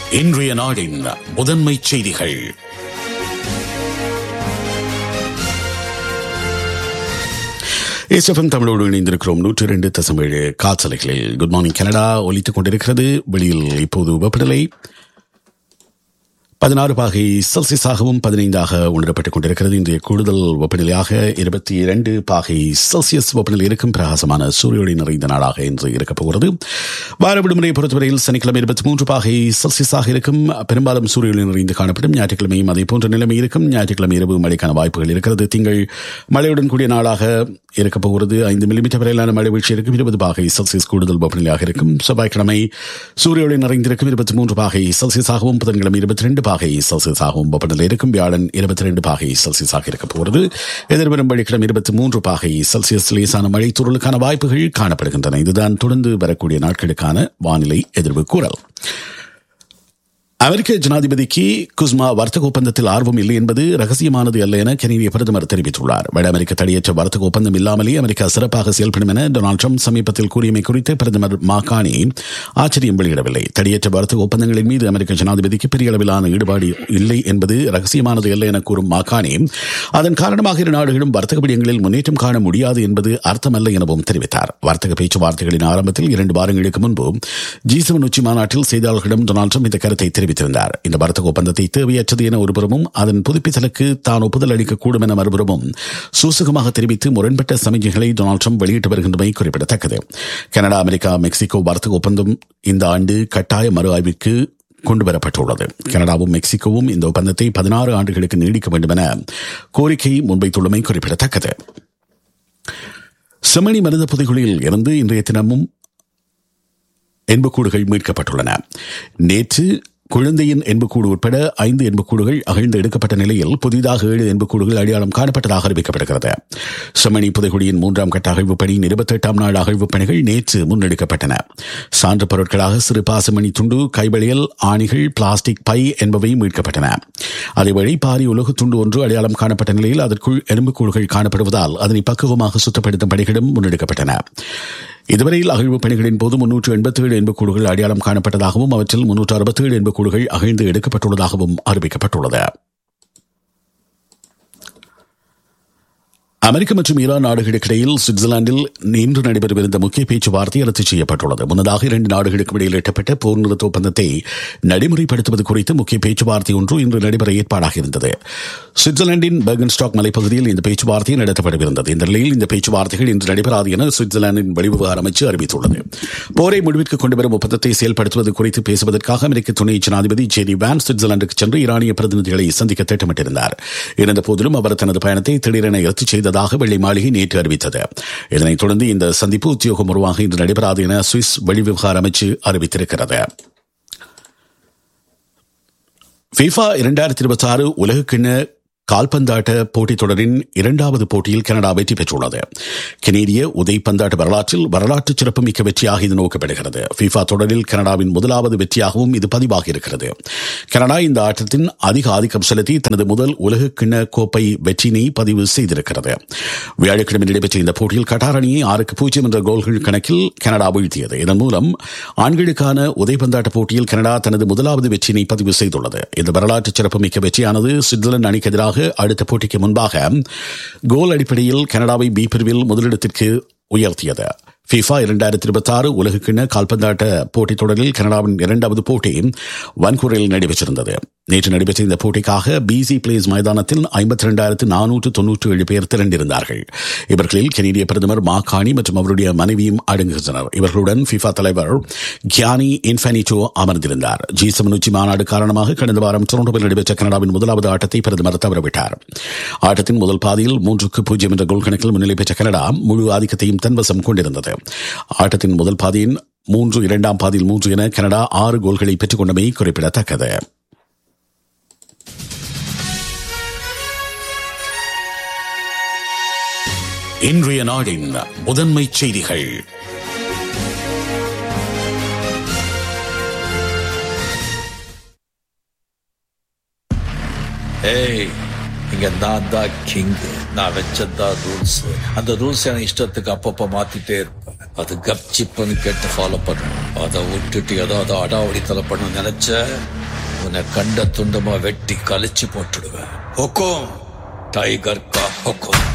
இன்றைய நாடின் முதன்மை செய்திகள் எஸ்எஃப்எம் தமிழோடு இணைந்திருக்கிறோம் நூற்றி இரண்டு தசம் ஏழு காசலைகளில் குட் மார்னிங் கனடா ஒலித்துக் கொண்டிருக்கிறது வெளியில் இப்போது வெப்பநிலை பதினாறு பாகை செல்சியஸாகவும் பதினைந்தாக உணரப்பட்டுக் கொண்டிருக்கிறது இன்றைய கூடுதல் வெப்பநிலையாக இருபத்தி இரண்டு பாகை செல்சியஸ் வெப்பநிலை இருக்கும் பிரகாசமான சூரியொளி நிறைந்த நாளாக இன்று இருக்கப் போகிறது வார விடுமுறையை பொறுத்தவரையில் சனிக்கிழமை இருபத்தி மூன்று பாகை செல்சியஸாக இருக்கும் பெரும்பாலும் சூரியொளி நிறைந்து காணப்படும் ஞாயிற்றுக்கிழமையும் அதே போன்ற நிலைமை இருக்கும் ஞாயிற்றுக்கிழமை இரவு மழைக்கான வாய்ப்புகள் இருக்கிறது திங்கள் மழையுடன் கூடிய நாளாக இருக்கப் போகிறது ஐந்து மில்லிமீட்டர் வரையிலான மழை வீழ்ச்சி இருக்கும் இருபது பாகை செல்சியஸ் கூடுதல் வெப்பநிலையாக இருக்கும் செவ்வாய்க்கிழமை சூரிய ஒளி நிறைந்திருக்கும் இருபத்தி மூன்று பாகை செல்சியஸாகவும் புதன்கிழமை இருபத்தி ரெண்டு பாகை செல்சியஸாகவும் வெப்பநிலை இருக்கும் வியாழன் இருபத்தி ரெண்டு பாகை செல்சியஸாக இருக்கப் போகிறது எதிர்வரும் வெள்ளிக்கிழமை இருபத்தி மூன்று பாகை செல்சியஸ் லேசான மழை துருளுக்கான வாய்ப்புகள் காணப்படுகின்றன இதுதான் தொடர்ந்து வரக்கூடிய நாட்களுக்கான வானிலை எதிர்வு கூறல் அமெரிக்க ஜனாதிபதிக்கு குஸ்மா வர்த்தக ஒப்பந்தத்தில் ஆர்வம் இல்லை என்பது ரகசியமானது அல்ல என கெனடிய பிரதமர் தெரிவித்துள்ளார் வட அமெரிக்க தடையற்ற வர்த்தக ஒப்பந்தம் இல்லாமலே அமெரிக்கா சிறப்பாக செயல்படும் என டொனால்டு ட்ரம்ப் சமீபத்தில் கூறியமை குறித்து பிரதமர் மாகாணி ஆச்சரியம் வெளியிடவில்லை தடையற்ற வர்த்தக ஒப்பந்தங்களின் மீது அமெரிக்க ஜனாதிபதிக்கு பெரிய அளவிலான ஈடுபாடு இல்லை என்பது ரகசியமானது அல்ல என கூறும் மாகாணி அதன் காரணமாக இரு நாடுகளும் வர்த்தக விடயங்களில் முன்னேற்றம் காண முடியாது என்பது அர்த்தமல்ல எனவும் தெரிவித்தார் வர்த்தக பேச்சுவார்த்தைகளின் ஆரம்பத்தில் இரண்டு வாரங்களுக்கு முன்பு ஜி செவன் உச்சி மாநாட்டில் செய்தியாளர்களிடம் டொனால்டு ட்ரம்ப் இந்த கருத்தை தெரிவித்திருந்தார் இந்த வர்த்தக ஒப்பந்தத்தை தேவையற்றது என ஒருபுறமும் அதன் புதுப்பித்தலுக்கு தான் ஒப்புதல் அளிக்கக்கூடும் என மறுபுறமும் சூசகமாக தெரிவித்து முரண்பட்ட சமிக்கைகளை டொனால்டு ட்ரம்ப் வெளியிட்டு வருகின்றமை குறிப்பிடத்தக்கது கனடா அமெரிக்கா மெக்சிகோ வர்த்தக ஒப்பந்தம் இந்த ஆண்டு கட்டாய மறு ஆய்விற்கு கொண்டுவரப்பட்டுள்ளது கனடாவும் மெக்சிகோவும் இந்த ஒப்பந்தத்தை பதினாறு ஆண்டுகளுக்கு நீடிக்க வேண்டும் என கோரிக்கை முன்வைத்துள்ளமை குறிப்பிடத்தக்கது செம்மணி மருத புதைகுழியில் இருந்து இன்றைய தினமும் எண்புக்கூடுகள் மீட்கப்பட்டுள்ளன நேற்று குழந்தையின் எண்புக்கூடு உட்பட ஐந்து எண்புக்கூடுகள் அகழ்ந்து எடுக்கப்பட்ட நிலையில் புதிதாக ஏழு எண்புக்கூடுகள் அடையாளம் காணப்பட்டதாக அறிவிக்கப்படுகிறது செம்மணி புதைகுடியின் மூன்றாம் கட்ட அகழ்வு பணியின் இருபத்தி எட்டாம் நாள் அகழ்வு பணிகள் நேற்று முன்னெடுக்கப்பட்டன சான்று பொருட்களாக சிறு பாசமணி துண்டு கைவளையல் ஆணிகள் பிளாஸ்டிக் பை என்பவை மீட்கப்பட்டன அதேவழி பாரி உலகு துண்டு ஒன்று அடையாளம் காணப்பட்ட நிலையில் அதற்குள் எலும்புக்கூடுகள் காணப்படுவதால் அதனை பக்குவமாக சுத்தப்படுத்தும் பணிகளும் முன்னெடுக்கப்பட்டன இதுவரையில் அகழ்வு பணிகளின் போது முன்னூற்று எண்பத்தி ஏழு எண்புக்கூடுகள் அடையாளம் காணப்பட்டதாகவும் அவற்றில் முன்னூற்று அறுபத்தி ஏழு எண்புக்கூடுகள் அகழ்ந்து எடுக்கப்பட்டுள்ளதாகவும் அறிவிக்கப்பட்டுள்ளது அமெரிக்க மற்றும் ஈரான் நாடுகளுக்கிடையில் சுவிட்சர்லாந்தில் இன்று நடைபெறவிருந்த முக்கிய பேச்சுவார்த்தை ரத்து செய்யப்பட்டுள்ளது முன்னதாக இரண்டு நாடுகளுக்கும் இடையில் எட்டப்பட்ட போர் நிறுத்த ஒப்பந்தத்தை நடைமுறைப்படுத்துவது குறித்து முக்கிய பேச்சுவார்த்தை ஒன்று இன்று நடைபெற ஏற்பாடாக இருந்தது சுவிட்சர்லாந்தின் பெர்கன்ஸ்டாக் மலைப்பகுதியில் இந்த பேச்சுவார்த்தை நடத்தப்படவிருந்தது இந்த நிலையில் இந்த பேச்சுவார்த்தைகள் இன்று நடைபெறாது என சுவிட்சர்லாந்தின் வெளிவிவகார அமைச்சு அறிவித்துள்ளது போரை முடிவிற்கு கொண்டுவரும் ஒப்பந்தத்தை செயல்படுத்துவது குறித்து பேசுவதற்காக அமெரிக்க துணை ஜனாதிபதி ஜேடி வான் சுவிட்சர்லாந்துக்கு சென்று ஈரானிய பிரதிநிதிகளை சந்திக்க திட்டமிட்டிருந்தார் இருந்த போதிலும் அவர் தனது பயணத்தை திடீரென ரத்து செய்ததாக வெள்ளை மாளிகை நேற்று அறிவித்தது இதனைத் தொடர்ந்து இந்த சந்திப்பு உத்தியோகபூர்வமாக இன்று நடைபெறாது என சுவிஸ் வெளிவிவகார அமைச்சு அறிவித்திருக்கிறது ஃபீஃபா இரண்டாயிரத்தி இருபத்தி ஆறு உலகக்கிண்ண கால்பந்தாட்ட போட்டித் தொடரின் இரண்டாவது போட்டியில் கனடா வெற்றி பெற்றுள்ளது கனேடிய உதைப்பந்தாட்ட வரலாற்றில் வரலாற்று சிறப்புமிக்க வெற்றியாக இது நோக்கப்படுகிறது ஃபிஃபா தொடரில் கனடாவின் முதலாவது வெற்றியாகவும் இது பதிவாகி இருக்கிறது கனடா இந்த ஆட்டத்தின் அதிக ஆதிக்கம் செலுத்தி தனது முதல் உலக கிண்ண கோப்பை வெற்றியினை பதிவு செய்திருக்கிறது வியாழக்கிழமை நடைபெற்ற இந்த போட்டியில் கட்டார் அணியை ஆறுக்கு பூஜ்ஜியம் என்ற கோல்கள் கணக்கில் கனடா வீழ்த்தியது இதன் மூலம் ஆண்களுக்கான உதைப்பந்தாட்ட போட்டியில் கனடா தனது முதலாவது வெற்றியினை பதிவு செய்துள்ளது இந்த வரலாற்று சிறப்புமிக்க வெற்றியானது சுவிட்சர்லாந்து அணிக்கு எதிராக அடுத்த போட்டிக்கு முன்பாக கோல் அடிப்படையில் கனடாவை பி பிரிவில் முதலிடத்திற்கு உயர்த்தியது ஃபிஃபா இரண்டாயிரத்தி இருபத்தி ஆறு உலகக்கிண்ண கால்பந்தாட்ட போட்டித் தொடரில் கனடாவின் இரண்டாவது போட்டி வன்கூரில் நடைபெற்றிருந்தது நேற்று நடைபெற்ற இந்த போட்டிக்காக பிசி பிளேஸ் மைதானத்தில் ஐம்பத்தி இரண்டாயிரத்து நானூற்று தொன்னூற்றி ஏழு பேர் திரண்டிருந்தார்கள் இவர்களில் கெனடிய பிரதமர் மாகாணி மற்றும் அவருடைய மனைவியும் அடங்குகின்றனர் இவர்களுடன் ஃபிஃபா தலைவர் கியானி இன்ஃபானிட்டோ அமர்ந்திருந்தார் ஜி செவன் உச்சி மாநாடு காரணமாக கடந்த வாரம் டொரண்டோவில் நடைபெற்ற கனடாவின் முதலாவது ஆட்டத்தை பிரதமர் தவறவிட்டார் ஆட்டத்தின் முதல் பாதியில் மூன்றுக்கு பூஜ்ஜியம் என்ற கோல் கணக்கில் முன்னிலை பெற்ற கனடா முழு ஆதிக்கத்தையும் தன்வசம் கொண்டிருந்தது ஆட்டத்தின் முதல் பாதியின் மூன்று இரண்டாம் பாதியில் மூன்று என கனடா ஆறு கோல்களை பெற்றுக் கொண்டமை குறிப்பிடத்தக்கது இன்றைய நாடின் முதன்மை செய்திகள் ஏய் இங்க நான் தான் கிங் நான் வச்சதான் ரூல்ஸ் அந்த ரூல்ஸ் எனக்கு இஷ்டத்துக்கு அப்பப்ப மாத்திட்டே இருப்பேன் அது கப்சிப்புன்னு கேட்டு ஃபாலோ பண்ணணும் அதை விட்டுட்டு ஏதாவது அடாவடித்தலை பண்ண நினைச்ச உன்னை கண்ட துண்டமா வெட்டி கழிச்சு போட்டுடுவேன் ஹொக்கோம் டைகர் கா ஹொக்கோம்